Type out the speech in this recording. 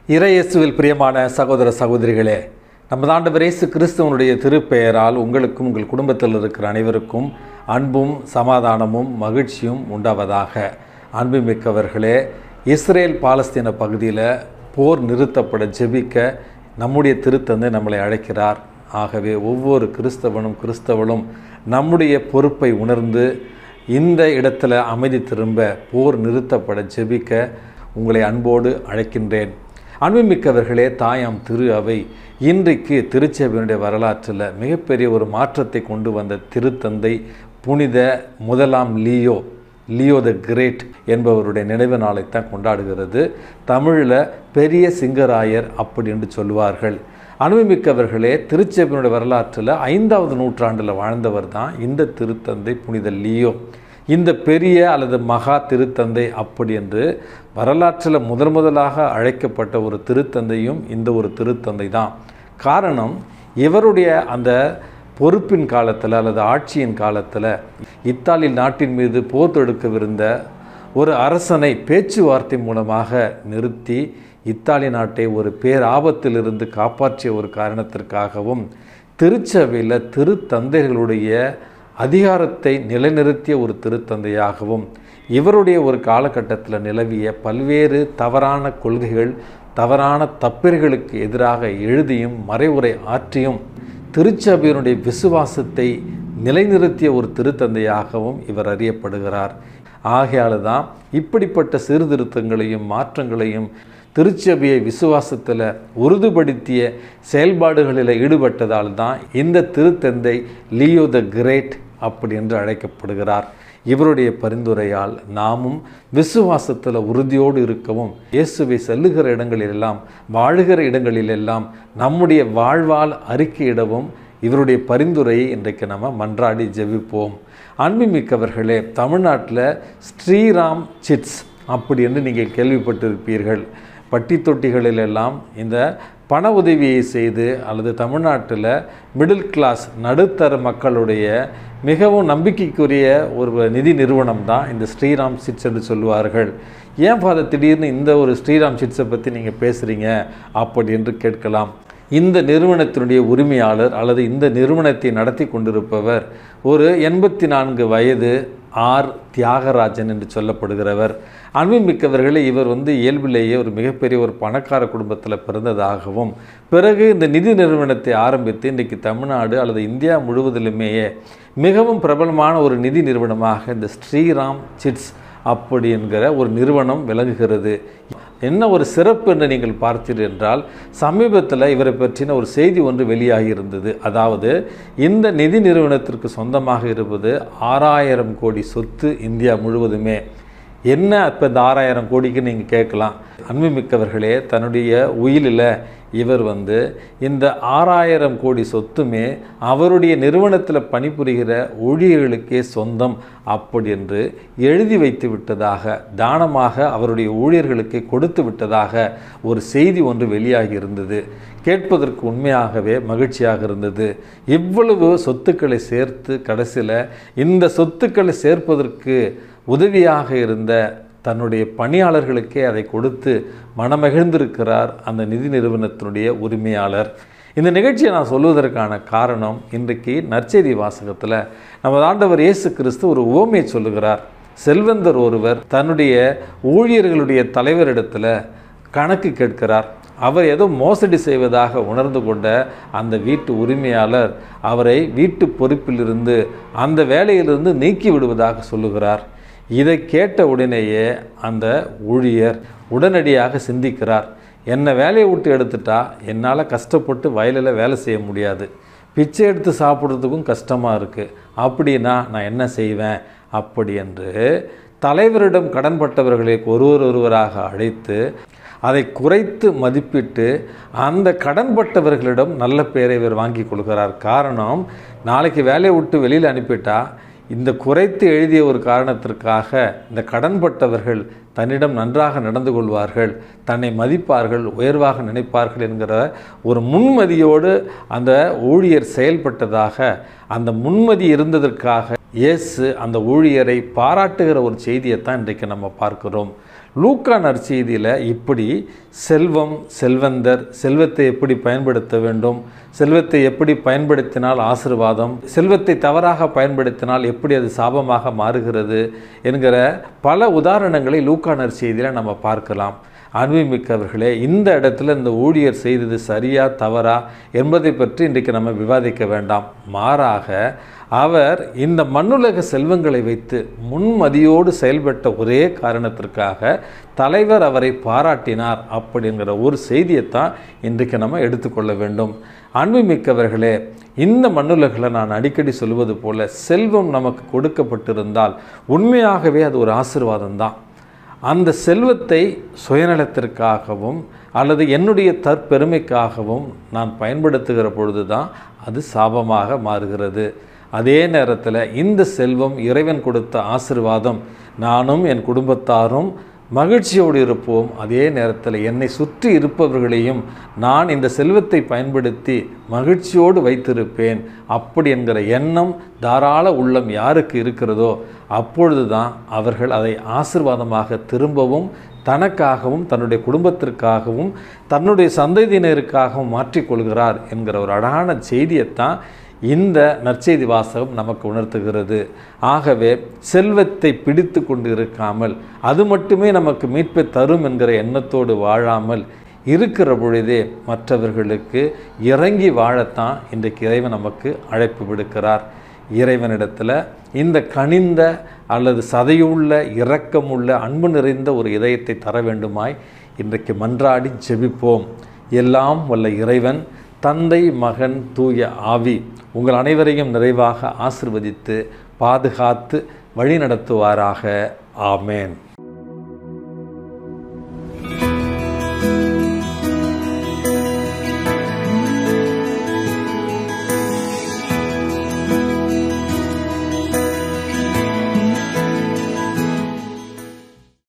இறையேசுவில் பிரியமான சகோதர சகோதரிகளே நமது ஆண்டவர் இயேசு கிறிஸ்துவனுடைய திருப்பெயரால் உங்களுக்கும் உங்கள் குடும்பத்தில் இருக்கிற அனைவருக்கும் அன்பும் சமாதானமும் மகிழ்ச்சியும் உண்டாவதாக அன்புமிக்கவர்களே இஸ்ரேல் பாலஸ்தீன பகுதியில் போர் நிறுத்தப்பட ஜெபிக்க நம்முடைய திருத்தந்தை நம்மளை அழைக்கிறார் ஆகவே ஒவ்வொரு கிறிஸ்தவனும் கிறிஸ்தவளும் நம்முடைய பொறுப்பை உணர்ந்து இந்த இடத்துல அமைதி திரும்ப போர் நிறுத்தப்பட ஜெபிக்க உங்களை அன்போடு அழைக்கின்றேன் அன்புமிக்கவர்களே தாயாம் திரு அவை இன்றைக்கு திருச்சபையினுடைய வரலாற்றில் மிகப்பெரிய ஒரு மாற்றத்தை கொண்டு வந்த திருத்தந்தை புனித முதலாம் லியோ லியோ த கிரேட் என்பவருடைய நினைவு நாளைத்தான் கொண்டாடுகிறது தமிழில் பெரிய சிங்கராயர் அப்படி என்று சொல்லுவார்கள் அனுபவிமிக்கவர்களே திருச்சபையினுடைய வரலாற்றில் ஐந்தாவது நூற்றாண்டில் வாழ்ந்தவர் தான் இந்த திருத்தந்தை புனித லியோ இந்த பெரிய அல்லது மகா திருத்தந்தை அப்படி என்று வரலாற்றில் முதல் முதலாக அழைக்கப்பட்ட ஒரு திருத்தந்தையும் இந்த ஒரு திருத்தந்தை தான் காரணம் இவருடைய அந்த பொறுப்பின் காலத்தில் அல்லது ஆட்சியின் காலத்தில் இத்தாலி நாட்டின் மீது போர் தொடுக்கவிருந்த ஒரு அரசனை பேச்சுவார்த்தை மூலமாக நிறுத்தி இத்தாலி நாட்டை ஒரு பேராபத்திலிருந்து காப்பாற்றிய ஒரு காரணத்திற்காகவும் திருச்சபையில் திருத்தந்தைகளுடைய அதிகாரத்தை நிலைநிறுத்திய ஒரு திருத்தந்தையாகவும் இவருடைய ஒரு காலகட்டத்தில் நிலவிய பல்வேறு தவறான கொள்கைகள் தவறான தப்பிர்களுக்கு எதிராக எழுதியும் மறைவுரை ஆற்றியும் திருச்சபையினுடைய விசுவாசத்தை நிலைநிறுத்திய ஒரு திருத்தந்தையாகவும் இவர் அறியப்படுகிறார் ஆகையால் தான் இப்படிப்பட்ட சீர்திருத்தங்களையும் மாற்றங்களையும் திருச்சபையை விசுவாசத்தில் உறுதிப்படுத்திய செயல்பாடுகளில் ஈடுபட்டதால் தான் இந்த திருத்தந்தை லியோ த கிரேட் அப்படி என்று அழைக்கப்படுகிறார் இவருடைய பரிந்துரையால் நாமும் விசுவாசத்தில் உறுதியோடு இருக்கவும் இயேசுவை செல்லுகிற இடங்களிலெல்லாம் வாழுகிற இடங்களிலெல்லாம் நம்முடைய வாழ்வால் அறிக்கையிடவும் இவருடைய பரிந்துரையை இன்றைக்கு நம்ம மன்றாடி ஜெபிப்போம் அன்புமிக்கவர்களே தமிழ்நாட்டில் ஸ்ரீராம் சிட்ஸ் அப்படி என்று நீங்கள் கேள்விப்பட்டிருப்பீர்கள் பட்டி தொட்டிகளிலெல்லாம் இந்த பண உதவியை செய்து அல்லது தமிழ்நாட்டில் மிடில் கிளாஸ் நடுத்தர மக்களுடைய மிகவும் நம்பிக்கைக்குரிய ஒரு நிதி நிறுவனம் தான் இந்த ஸ்ரீராம் சிட்ஸ் என்று சொல்லுவார்கள் ஏன் ஃபாதர் திடீர்னு இந்த ஒரு ஸ்ரீராம் சிட்ஸை பற்றி நீங்கள் பேசுகிறீங்க அப்படி என்று கேட்கலாம் இந்த நிறுவனத்தினுடைய உரிமையாளர் அல்லது இந்த நிறுவனத்தை நடத்தி கொண்டிருப்பவர் ஒரு எண்பத்தி நான்கு வயது ஆர் தியாகராஜன் என்று சொல்லப்படுகிறவர் அன்புமிக்கவர்களே இவர் வந்து இயல்பிலேயே ஒரு மிகப்பெரிய ஒரு பணக்கார குடும்பத்தில் பிறந்ததாகவும் பிறகு இந்த நிதி நிறுவனத்தை ஆரம்பித்து இன்றைக்கு தமிழ்நாடு அல்லது இந்தியா முழுவதிலுமேயே மிகவும் பிரபலமான ஒரு நிதி நிறுவனமாக இந்த ஸ்ரீராம் சிட்ஸ் அப்படி என்கிற ஒரு நிறுவனம் விளங்குகிறது என்ன ஒரு சிறப்பு என்று நீங்கள் பார்த்தீர்கள் என்றால் சமீபத்தில் இவரை பற்றின ஒரு செய்தி ஒன்று வெளியாகி இருந்தது அதாவது இந்த நிதி நிறுவனத்திற்கு சொந்தமாக இருப்பது ஆறாயிரம் கோடி சொத்து இந்தியா முழுவதுமே என்ன இப்போ இந்த ஆறாயிரம் கோடிக்கு நீங்கள் கேட்கலாம் அன்புமிக்கவர்களே தன்னுடைய உயிலில் இவர் வந்து இந்த ஆறாயிரம் கோடி சொத்துமே அவருடைய நிறுவனத்தில் பணிபுரிகிற ஊழியர்களுக்கே சொந்தம் அப்படி என்று எழுதி வைத்து விட்டதாக தானமாக அவருடைய ஊழியர்களுக்கு கொடுத்து விட்டதாக ஒரு செய்தி ஒன்று வெளியாகி இருந்தது கேட்பதற்கு உண்மையாகவே மகிழ்ச்சியாக இருந்தது இவ்வளவு சொத்துக்களை சேர்த்து கடைசியில் இந்த சொத்துக்களை சேர்ப்பதற்கு உதவியாக இருந்த தன்னுடைய பணியாளர்களுக்கே அதை கொடுத்து மனமகிழ்ந்திருக்கிறார் அந்த நிதி நிறுவனத்தினுடைய உரிமையாளர் இந்த நிகழ்ச்சியை நான் சொல்வதற்கான காரணம் இன்றைக்கு நற்செய்தி வாசகத்தில் நமது ஆண்டவர் இயேசு கிறிஸ்து ஒரு உவமையை சொல்லுகிறார் செல்வந்தர் ஒருவர் தன்னுடைய ஊழியர்களுடைய தலைவரிடத்தில் கணக்கு கேட்கிறார் அவர் ஏதோ மோசடி செய்வதாக உணர்ந்து கொண்ட அந்த வீட்டு உரிமையாளர் அவரை வீட்டு பொறுப்பிலிருந்து அந்த வேலையிலிருந்து நீக்கி விடுவதாக சொல்லுகிறார் இதை கேட்ட உடனேயே அந்த ஊழியர் உடனடியாக சிந்திக்கிறார் என்னை வேலையை விட்டு எடுத்துட்டா என்னால் கஷ்டப்பட்டு வயலில் வேலை செய்ய முடியாது பிச்சை எடுத்து சாப்பிட்றதுக்கும் கஷ்டமாக இருக்குது அப்படின்னா நான் என்ன செய்வேன் அப்படி என்று தலைவரிடம் கடன்பட்டவர்களை ஒருவர் ஒருவராக அழைத்து அதை குறைத்து மதிப்பிட்டு அந்த கடன்பட்டவர்களிடம் நல்ல பெயரை இவர் வாங்கி கொள்கிறார் காரணம் நாளைக்கு வேலையை விட்டு வெளியில் அனுப்பிட்டா இந்த குறைத்து எழுதிய ஒரு காரணத்திற்காக இந்த கடன்பட்டவர்கள் தன்னிடம் நன்றாக நடந்து கொள்வார்கள் தன்னை மதிப்பார்கள் உயர்வாக நினைப்பார்கள் என்கிற ஒரு முன்மதியோடு அந்த ஊழியர் செயல்பட்டதாக அந்த முன்மதி இருந்ததற்காக இயேசு அந்த ஊழியரை பாராட்டுகிற ஒரு செய்தியை தான் இன்றைக்கு நம்ம பார்க்கிறோம் லூக்கா நற்செய்தியில் இப்படி செல்வம் செல்வந்தர் செல்வத்தை எப்படி பயன்படுத்த வேண்டும் செல்வத்தை எப்படி பயன்படுத்தினால் ஆசிர்வாதம் செல்வத்தை தவறாக பயன்படுத்தினால் எப்படி அது சாபமாக மாறுகிறது என்கிற பல உதாரணங்களை லூக்கா நற்செய்தியில் நம்ம பார்க்கலாம் அன்புமிக்கவர்களே இந்த இடத்துல இந்த ஊழியர் செய்தது சரியா தவறா என்பதை பற்றி இன்றைக்கு நம்ம விவாதிக்க வேண்டாம் மாறாக அவர் இந்த மண்ணுலக செல்வங்களை வைத்து முன்மதியோடு செயல்பட்ட ஒரே காரணத்திற்காக தலைவர் அவரை பாராட்டினார் அப்படிங்கிற ஒரு செய்தியைத்தான் இன்றைக்கு நம்ம எடுத்துக்கொள்ள வேண்டும் அன்புமிக்கவர்களே இந்த மண்ணுலகில் நான் அடிக்கடி சொல்வது போல செல்வம் நமக்கு கொடுக்கப்பட்டிருந்தால் உண்மையாகவே அது ஒரு ஆசிர்வாதம் தான் அந்த செல்வத்தை சுயநலத்திற்காகவும் அல்லது என்னுடைய தற்பெருமைக்காகவும் நான் பயன்படுத்துகிற பொழுது தான் அது சாபமாக மாறுகிறது அதே நேரத்தில் இந்த செல்வம் இறைவன் கொடுத்த ஆசிர்வாதம் நானும் என் குடும்பத்தாரும் மகிழ்ச்சியோடு இருப்போம் அதே நேரத்தில் என்னை சுற்றி இருப்பவர்களையும் நான் இந்த செல்வத்தை பயன்படுத்தி மகிழ்ச்சியோடு வைத்திருப்பேன் அப்படி என்கிற எண்ணம் தாராள உள்ளம் யாருக்கு இருக்கிறதோ அப்பொழுது தான் அவர்கள் அதை ஆசிர்வாதமாக திரும்பவும் தனக்காகவும் தன்னுடைய குடும்பத்திற்காகவும் தன்னுடைய சந்ததியினருக்காகவும் மாற்றிக்கொள்கிறார் என்கிற ஒரு அழகான செய்தியைத்தான் இந்த நற்செய்தி வாசகம் நமக்கு உணர்த்துகிறது ஆகவே செல்வத்தை பிடித்து கொண்டு இருக்காமல் அது மட்டுமே நமக்கு மீட்பை தரும் என்கிற எண்ணத்தோடு வாழாமல் இருக்கிற பொழுதே மற்றவர்களுக்கு இறங்கி வாழத்தான் இன்றைக்கு இறைவன் நமக்கு அழைப்பு விடுக்கிறார் இறைவனிடத்தில் இந்த கனிந்த அல்லது சதையுள்ள இரக்கமுள்ள அன்பு நிறைந்த ஒரு இதயத்தை தர வேண்டுமாய் இன்றைக்கு மன்றாடி ஜெபிப்போம் எல்லாம் வல்ல இறைவன் தந்தை மகன் தூய ஆவி உங்கள் அனைவரையும் நிறைவாக ஆசிர்வதித்து பாதுகாத்து வழிநடத்துவாராக ஆமேன்